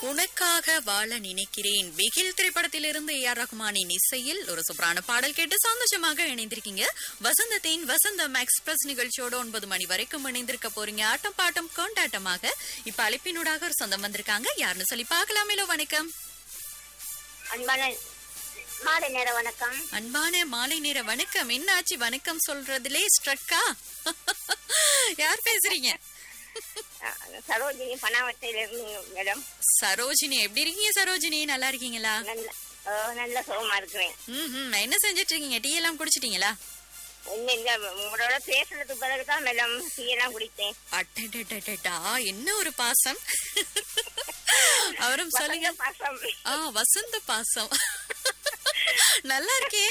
உனக்காக வாழ நினைக்கிறேன் பிகில் திரைப்படத்திலிருந்து ஏ ஆர் ரஹ்மானின் இசையில் ஒரு சூப்பரான பாடல் கேட்டு சந்தோஷமாக இணைந்திருக்கீங்க வசந்தத்தின் வசந்தம் எக்ஸ்பிரஸ் நிகழ்ச்சியோட ஒன்பது மணி வரைக்கும் இணைந்திருக்க போறீங்க ஆட்டம் பாட்டம் கொண்டாட்டமாக இப்ப அழைப்பினூடாக ஒரு சொந்தம் வந்திருக்காங்க யாருன்னு சொல்லி பார்க்கலாமேலோ வணக்கம் அன்பான மாலை நேர வணக்கம் அன்பான மாலை நேர வணக்கம் என்னாச்சு வணக்கம் சொல்றதுலே ஸ்ட்ரக்கா யார் பேசுறீங்க அஹ், சரோஜினி பனாவட்டையில இருந்து மேடம் சரோஜினி எப்படி இருக்கீங்க சரோஜினி நல்லா இருக்கீங்களா நல்ல அஹ், நல்ல சுகமா இருக்கிறேன் ம் என்ன செஞ்சிட்டு இருக்கீங்க டீ எல்லாம் குடிச்சிட்டீங்களா இன்னும் இந்த உங்களோட பேசுனதுக்கு பிறகுதான் மேடம் டீ எல்லாம் குடித்தேன் அடடடடடா என்ன ஒரு பாசம் அவரும் சொல்லுங்க வசந்த பாசம் ஆ வசந்த பாசம் நல்லா இருக்கே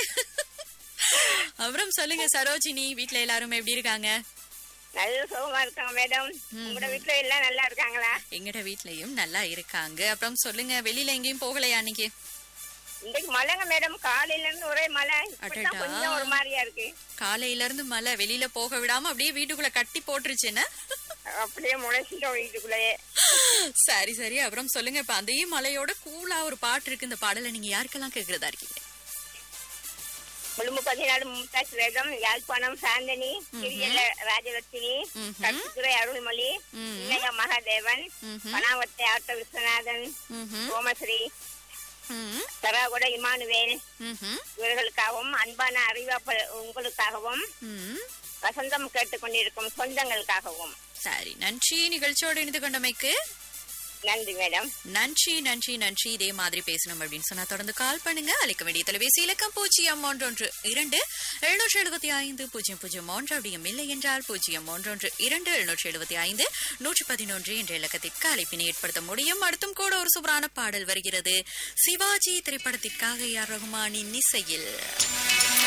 அப்புறம் சொல்லுங்க சரோஜினி வீட்ல எல்லாரும் எப்படி இருக்காங்க நல்ல சுகமா இருக்காங்க மேடம் உங்களோட வீட்டுல எல்லாம் நல்லா இருக்காங்களா எங்கட வீட்லயும் நல்லா இருக்காங்க அப்புறம் சொல்லுங்க வெளியில எங்கேயும் போகலையா அன்னைக்கு இன்னைக்கு மழைங்க மேடம் காலையில இருந்து ஒரே மழை இப்பதான் அடடா. கொஞ்சம் ஒரு மாதிரியா இருக்கு காலையில இருந்து மழை வெளியில போக விடாம அப்படியே வீட்டுக்குள்ள கட்டி போட்டுருச்சு என்ன அப்படியே முளைச்சிட்டோம் வீட்டுக்குள்ளேயே சரி சரி அப்புறம் சொல்லுங்க இப்ப அதே மலையோட கூலா ஒரு பாட்டு இருக்கு இந்த பாடலை நீங்க யாருக்கெல்லாம் கேக்குறதா இருக்கீங்க முழும்பு பதினாலு மும்தாஜ் வேதம் யாழ்ப்பாணம் சாந்தனி கிரியல்ல ராஜலட்சுமி ம்ஹும். கருத்துத்துறை அருள்மொழி ம். இன்னைய மகாதேவன் ம்ஹும். பனாவத்தை ஆட்ட விஸ்வநாதன் ம்ஹும். சோமஸ்ரீ ம், சராகுட இமானுவேல் ம்ஹும், இவர்களுக்காகவும் அன்பான அறிவாப்ப உங்களுக்காகவும் ம். வசந்தம் கேட்டுக்கொண்டிருக்கும் சொந்தங்களுக்காகவும் சரி நன்றி நிகழ்ச்சியோடு இணைந்து கொண்டமைக்கு நன்றி மேடம் நன்றி நன்றி நன்றி இதே மாதிரி பேசணும் அப்படின்னு சொன்னா தொடர்ந்து கால் பண்ணுங்க அழைக்க வேண்டிய தொலைபேசி இலக்கம் பூஜ்ஜியம் ஒன்றொன்று இரண்டு எழுநூற்றி எழுபத்தி ஐந்து பூஜ்ஜியம் பூஜ்ஜியம் ஒன்று அப்படியும் இல்லை என்றால் பூஜ்ஜியம் ஒன்றொன்று இரண்டு எழுநூற்றி எழுபத்தி ஐந்து நூற்றி பதினொன்று என்ற இலக்கத்திற்கு அழைப்பினை ஏற்படுத்த முடியும் அடுத்தும் கூட ஒரு சூப்பரான பாடல் வருகிறது சிவாஜி திரைப்படத்திற்காக ஏ ஆர் ரகுமானின் இசையில்